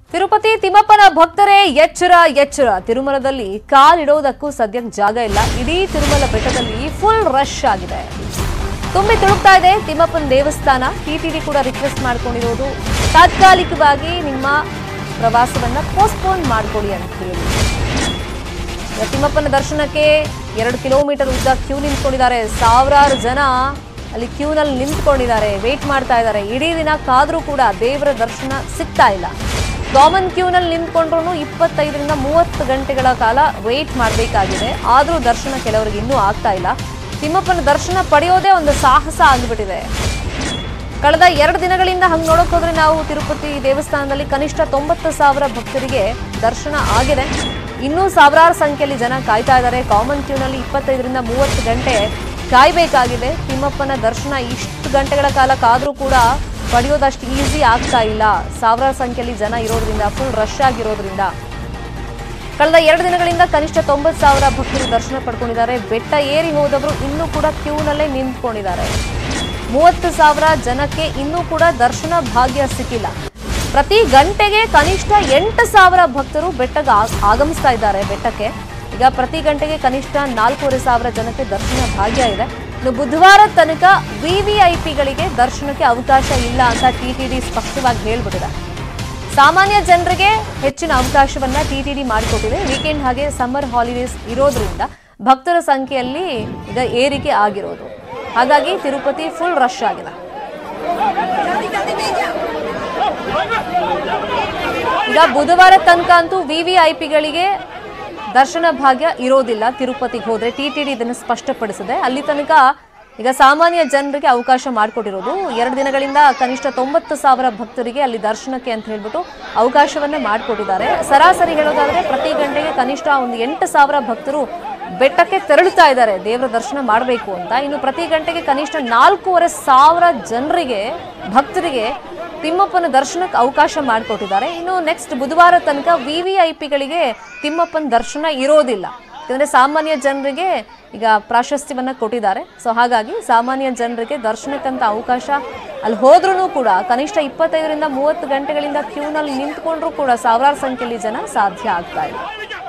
ತಿರುಪತಿ ತಿಮ್ಮಪ್ಪನ ಭಕ್ತರೇ ಎಚ್ಚರ ಎಚ್ಚರ ತಿರುಮಲದಲ್ಲಿ ಕಾಲಿಡೋದಕ್ಕೂ ಸದ್ಯಕ್ಕೆ ಜಾಗ ಇಲ್ಲ ಇಡೀ ತಿರುಮಲ ಬೆಟ್ಟದಲ್ಲಿ ಫುಲ್ ರಶ್ ಆಗಿದೆ ತುಂಬಿ ತುಳುಕ್ತಾ ಇದೆ ತಿಮ್ಮಪ್ಪನ ದೇವಸ್ಥಾನ ಟಿಟಿಡಿ ಕೂಡ ರಿಕ್ವೆಸ್ಟ್ ಮಾಡ್ಕೊಂಡಿರೋದು ತಾತ್ಕಾಲಿಕವಾಗಿ ನಿಮ್ಮ ಪ್ರವಾಸವನ್ನ ಪೋಸ್ಟ್ಪೋನ್ ಮಾಡ್ಕೊಳ್ಳಿ ಅಂತ ಹೇಳಿ ಈಗ ತಿಮ್ಮಪ್ಪನ ದರ್ಶನಕ್ಕೆ ಎರಡು ಕಿಲೋಮೀಟರ್ ಉದ್ದ ಕ್ಯೂ ನಿಂತ್ಕೊಂಡಿದ್ದಾರೆ ಸಾವಿರಾರು ಜನ ಅಲ್ಲಿ ಕ್ಯೂನಲ್ಲಿ ನಿಂತ್ಕೊಂಡಿದ್ದಾರೆ ವೇಟ್ ಮಾಡ್ತಾ ಇದ್ದಾರೆ ಇಡೀ ದಿನ ಕಾದ್ರೂ ಕೂಡ ದೇವರ ದರ್ಶನ ಸಿಗ್ತಾ ಇಲ್ಲ ಕಾಮನ್ ಕ್ಯೂನಲ್ಲಿ ನಿಂತ್ಕೊಂಡ್ರು ಇಪ್ಪತ್ತೈದರಿಂದ ಮೂವತ್ತು ಗಂಟೆಗಳ ಕಾಲ ವೇಟ್ ಮಾಡಬೇಕಾಗಿದೆ ಆದರೂ ದರ್ಶನ ಕೆಲವರಿಗೆ ಇನ್ನೂ ಆಗ್ತಾ ಇಲ್ಲ ತಿಮ್ಮಪ್ಪನ ದರ್ಶನ ಪಡೆಯೋದೇ ಒಂದು ಸಾಹಸ ಆಗಿಬಿಟ್ಟಿದೆ ಕಳೆದ ಎರಡು ದಿನಗಳಿಂದ ಹಂಗೆ ನೋಡಕ್ ಹೋದ್ರೆ ನಾವು ತಿರುಪತಿ ದೇವಸ್ಥಾನದಲ್ಲಿ ಕನಿಷ್ಠ ತೊಂಬತ್ತು ಸಾವಿರ ಭಕ್ತರಿಗೆ ದರ್ಶನ ಆಗಿದೆ ಇನ್ನೂ ಸಾವಿರಾರು ಸಂಖ್ಯೆಯಲ್ಲಿ ಜನ ಕಾಯ್ತಾ ಇದ್ದಾರೆ ಕಾಮನ್ ಕ್ಯೂನಲ್ಲಿ ಇಪ್ಪತ್ತೈದರಿಂದ ಮೂವತ್ತು ಗಂಟೆ ಕಾಯ್ಬೇಕಾಗಿದೆ ತಿಮ್ಮಪ್ಪನ ದರ್ಶನ ಇಷ್ಟು ಗಂಟೆಗಳ ಕಾಲ ಕಾದ್ರೂ ಕೂಡ ಪಡೆಯೋದಷ್ಟು ಈಸಿ ಆಗ್ತಾ ಇಲ್ಲ ಸಾವಿರಾರು ಸಂಖ್ಯೆಯಲ್ಲಿ ಜನ ಇರೋದ್ರಿಂದ ಫುಲ್ ರಶ್ ಆಗಿರೋದ್ರಿಂದ ಕಳೆದ ಎರಡು ದಿನಗಳಿಂದ ಕನಿಷ್ಠ ತೊಂಬತ್ತು ಸಾವಿರ ಭಕ್ತರು ದರ್ಶನ ಪಡ್ಕೊಂಡಿದ್ದಾರೆ ಬೆಟ್ಟ ಏರಿ ಹೋದವರು ಇನ್ನೂ ಕೂಡ ಕ್ಯೂನಲ್ಲೇ ನಿಂತ್ಕೊಂಡಿದ್ದಾರೆ ಮೂವತ್ತು ಸಾವಿರ ಜನಕ್ಕೆ ಇನ್ನೂ ಕೂಡ ದರ್ಶನ ಭಾಗ್ಯ ಸಿಕ್ಕಿಲ್ಲ ಪ್ರತಿ ಗಂಟೆಗೆ ಕನಿಷ್ಠ ಎಂಟು ಸಾವಿರ ಭಕ್ತರು ಬೆಟ್ಟಕ್ಕೆ ಆ- ಆಗಮಿಸ್ತಾ ಇದ್ದಾರೆ ಬೆಟ್ಟಕ್ಕೆ ಈಗ ಪ್ರತಿ ಗಂಟೆಗೆ ಕನಿಷ್ಠ ನಾಲ್ಕೂವರೆ ಸಾವಿರ ಜನಕ್ಕೆ ದರ್ಶನ ಭಾಗ್ಯ ಇದೆ ಇನ್ನು ಬುಧವಾರ ತನಕ ವಿವಿಐಪಿಗಳಿಗೆ ದರ್ಶನಕ್ಕೆ ಅವಕಾಶ ಇಲ್ಲ ಅಂತ ಟಿಟಿಡಿ ಸ್ಪಷ್ಟವಾಗಿ ಹೇಳ್ಬಿಟ್ಟಿದೆ ಸಾಮಾನ್ಯ ಜನರಿಗೆ ಹೆಚ್ಚಿನ ಅವಕಾಶವನ್ನ ಟಿಟಿಡಿ ಮಾಡಿಕೊಟ್ಟಿದೆ ವೀಕೆಂಡ್ ಹಾಗೆ ಸಮ್ಮರ್ ಹಾಲಿಡೇಸ್ ಇರೋದ್ರಿಂದ ಭಕ್ತರ ಸಂಖ್ಯೆಯಲ್ಲಿ ಈಗ ಏರಿಕೆ ಆಗಿರೋದು ಹಾಗಾಗಿ ತಿರುಪತಿ ಫುಲ್ ರಶ್ ಆಗಿದೆ ಈಗ ಬುಧವಾರ ತನಕ ಅಂತೂ ವಿವಿಐಪಿಗಳಿಗೆ ದರ್ಶನ ಭಾಗ್ಯ ಇರೋದಿಲ್ಲ ತಿರುಪತಿಗೆ ಹೋದ್ರೆ ಟಿಟಿಡಿ ಇದನ್ನು ಸ್ಪಷ್ಟಪಡಿಸಿದೆ ಅಲ್ಲಿ ತನಕ ಈಗ ಸಾಮಾನ್ಯ ಜನರಿಗೆ ಅವಕಾಶ ಮಾಡಿಕೊಟ್ಟಿರೋದು ಎರಡು ದಿನಗಳಿಂದ ಕನಿಷ್ಠ ತೊಂಬತ್ತು ಸಾವಿರ ಭಕ್ತರಿಗೆ ಅಲ್ಲಿ ದರ್ಶನಕ್ಕೆ ಅಂತ ಹೇಳ್ಬಿಟ್ಟು ಅವಕಾಶವನ್ನ ಮಾಡಿಕೊಟ್ಟಿದ್ದಾರೆ ಸರಾಸರಿ ಹೇಳೋದಾದ್ರೆ ಪ್ರತಿ ಗಂಟೆಗೆ ಕನಿಷ್ಠ ಒಂದು ಎಂಟು ಸಾವಿರ ಭಕ್ತರು ಬೆಟ್ಟಕ್ಕೆ ತೆರಳುತ್ತಾ ಇದ್ದಾರೆ ದೇವರ ದರ್ಶನ ಮಾಡಬೇಕು ಅಂತ ಇನ್ನು ಪ್ರತಿ ಗಂಟೆಗೆ ಕನಿಷ್ಠ ನಾಲ್ಕೂವರೆ ಸಾವಿರ ಜನರಿಗೆ ಭಕ್ತರಿಗೆ ತಿಮ್ಮಪ್ಪನ ದರ್ಶನಕ್ಕೆ ಅವಕಾಶ ಮಾಡಿಕೊಟ್ಟಿದ್ದಾರೆ ಇನ್ನು ನೆಕ್ಸ್ಟ್ ಬುಧವಾರ ತನಕ ವಿ ವಿ ಐ ಪಿಗಳಿಗೆ ತಿಮ್ಮಪ್ಪನ ದರ್ಶನ ಇರೋದಿಲ್ಲ ಯಾಕಂದ್ರೆ ಸಾಮಾನ್ಯ ಜನರಿಗೆ ಈಗ ಪ್ರಾಶಸ್ತ್ಯವನ್ನ ಕೊಟ್ಟಿದ್ದಾರೆ ಸೊ ಹಾಗಾಗಿ ಸಾಮಾನ್ಯ ಜನರಿಗೆ ದರ್ಶನಕ್ಕಂತ ಅವಕಾಶ ಅಲ್ಲಿ ಹೋದ್ರೂ ಕೂಡ ಕನಿಷ್ಠ ಇಪ್ಪತ್ತೈದರಿಂದ ಮೂವತ್ತು ಗಂಟೆಗಳಿಂದ ಕ್ಯೂನಲ್ಲಿ ನಿಂತ್ಕೊಂಡ್ರೂ ಕೂಡ ಸಾವಿರಾರು ಸಂಖ್ಯೆಯಲ್ಲಿ ಜನ ಸಾಧ್ಯ ಆಗ್ತಾ ಇದೆ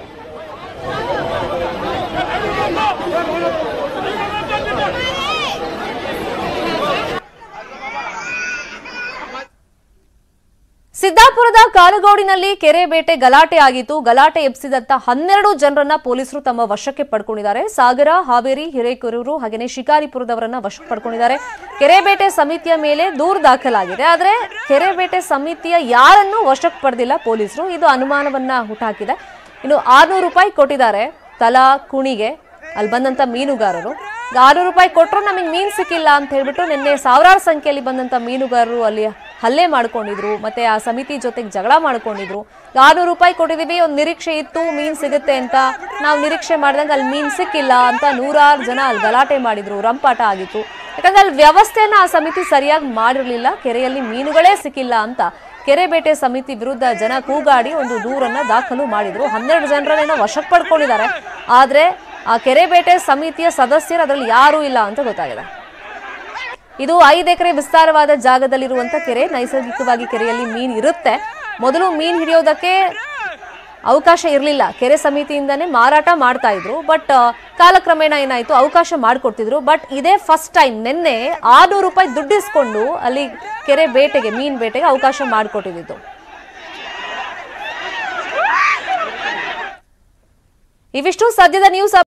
ಸಿದ್ದಾಪುರದ ಕಾಲಗೋಡಿನಲ್ಲಿ ಕೆರೆ ಬೇಟೆ ಗಲಾಟೆ ಆಗಿತ್ತು ಗಲಾಟೆ ಎಬ್ಸಿದಂತ ಹನ್ನೆರಡು ಜನರನ್ನ ಪೊಲೀಸರು ತಮ್ಮ ವಶಕ್ಕೆ ಪಡ್ಕೊಂಡಿದ್ದಾರೆ ಸಾಗರ ಹಾವೇರಿ ಹಿರೇಕೆರೂರು ಹಾಗೆಯೇ ಶಿಕಾರಿಪುರದವರನ್ನ ವಶಕ್ಕೆ ಪಡ್ಕೊಂಡಿದ್ದಾರೆ ಕೆರೆ ಬೇಟೆ ಸಮಿತಿಯ ಮೇಲೆ ದೂರು ದಾಖಲಾಗಿದೆ ಆದ್ರೆ ಕೆರೆ ಬೇಟೆ ಸಮಿತಿಯ ಯಾರನ್ನೂ ವಶಕ್ಕೆ ಪಡೆದಿಲ್ಲ ಪೊಲೀಸರು ಇದು ಅನುಮಾನವನ್ನ ಹುಟ್ಟಾಕಿದೆ ಇನ್ನು ಆರ್ನೂರು ರೂಪಾಯಿ ಕೊಟ್ಟಿದ್ದಾರೆ ತಲಾ ಕುಣಿಗೆ ಅಲ್ಲಿ ಬಂದಂತ ಮೀನುಗಾರರು ಆರ್ನೂರು ರೂಪಾಯಿ ಕೊಟ್ಟರು ನಮಗೆ ಮೀನು ಸಿಕ್ಕಿಲ್ಲ ಅಂತ ಹೇಳ್ಬಿಟ್ಟು ನಿನ್ನೆ ಸಾವಿರಾರು ಸಂಖ್ಯೆಯಲ್ಲಿ ಬಂದಂತ ಮೀನುಗಾರರು ಅಲ್ಲಿ ಹಲ್ಲೆ ಮಾಡ್ಕೊಂಡಿದ್ರು ಮತ್ತೆ ಆ ಸಮಿತಿ ಜೊತೆಗೆ ಜಗಳ ಮಾಡ್ಕೊಂಡಿದ್ರು ಆರ್ನೂರು ರೂಪಾಯಿ ಕೊಟ್ಟಿದೀವಿ ಒಂದು ನಿರೀಕ್ಷೆ ಇತ್ತು ಮೀನ್ ಸಿಗುತ್ತೆ ಅಂತ ನಾವು ನಿರೀಕ್ಷೆ ಮಾಡ್ದಂಗೆ ಅಲ್ಲಿ ಮೀನ್ ಸಿಕ್ಕಿಲ್ಲ ಅಂತ ನೂರಾರು ಜನ ಅಲ್ಲಿ ಗಲಾಟೆ ಮಾಡಿದ್ರು ರಂಪಾಟ ಆಗಿತ್ತು ಯಾಕಂದ್ರೆ ಅಲ್ಲಿ ವ್ಯವಸ್ಥೆನ ಆ ಸಮಿತಿ ಸರಿಯಾಗಿ ಮಾಡಿರ್ಲಿಲ್ಲ ಕೆರೆಯಲ್ಲಿ ಮೀನುಗಳೇ ಸಿಕ್ಕಿಲ್ಲ ಅಂತ ಕೆರೆ ಬೇಟೆ ಸಮಿತಿ ವಿರುದ್ಧ ಜನ ಕೂಗಾಡಿ ಒಂದು ದೂರನ್ನ ದಾಖಲು ಮಾಡಿದ್ರು ಹನ್ನೆರಡು ಜನರನ್ನೇನೋ ವಶಕ್ಕೆ ಪಡ್ಕೊಂಡಿದ್ದಾರೆ ಆದ್ರೆ ಆ ಕೆರೆ ಬೇಟೆ ಸಮಿತಿಯ ಸದಸ್ಯರು ಅದರಲ್ಲಿ ಯಾರೂ ಇಲ್ಲ ಅಂತ ಗೊತ್ತಾಗಿದೆ ಇದು ಐದು ಎಕರೆ ವಿಸ್ತಾರವಾದ ಜಾಗದಲ್ಲಿರುವಂತ ಕೆರೆ ನೈಸರ್ಗಿಕವಾಗಿ ಕೆರೆಯಲ್ಲಿ ಮೀನ್ ಇರುತ್ತೆ ಮೊದಲು ಮೀನ್ ಹಿಡಿಯೋದಕ್ಕೆ ಅವಕಾಶ ಇರಲಿಲ್ಲ ಕೆರೆ ಸಮಿತಿಯಿಂದನೇ ಮಾರಾಟ ಮಾಡ್ತಾ ಇದ್ರು ಬಟ್ ಕಾಲಕ್ರಮೇಣ ಏನಾಯ್ತು ಅವಕಾಶ ಮಾಡಿಕೊಡ್ತಿದ್ರು ಬಟ್ ಇದೇ ಫಸ್ಟ್ ಟೈಮ್ ನಿನ್ನೆ ಆರ್ನೂರು ರೂಪಾಯಿ ದುಡ್ಡಿಸ್ಕೊಂಡು ಅಲ್ಲಿ ಕೆರೆ ಬೇಟೆಗೆ ಮೀನ್ ಬೇಟೆಗೆ ಅವಕಾಶ ಮಾಡಿಕೊಟ್ಟಿದ್ದು ಇವಿಷ್ಟು ಸದ್ಯದ ನ್ಯೂಸ್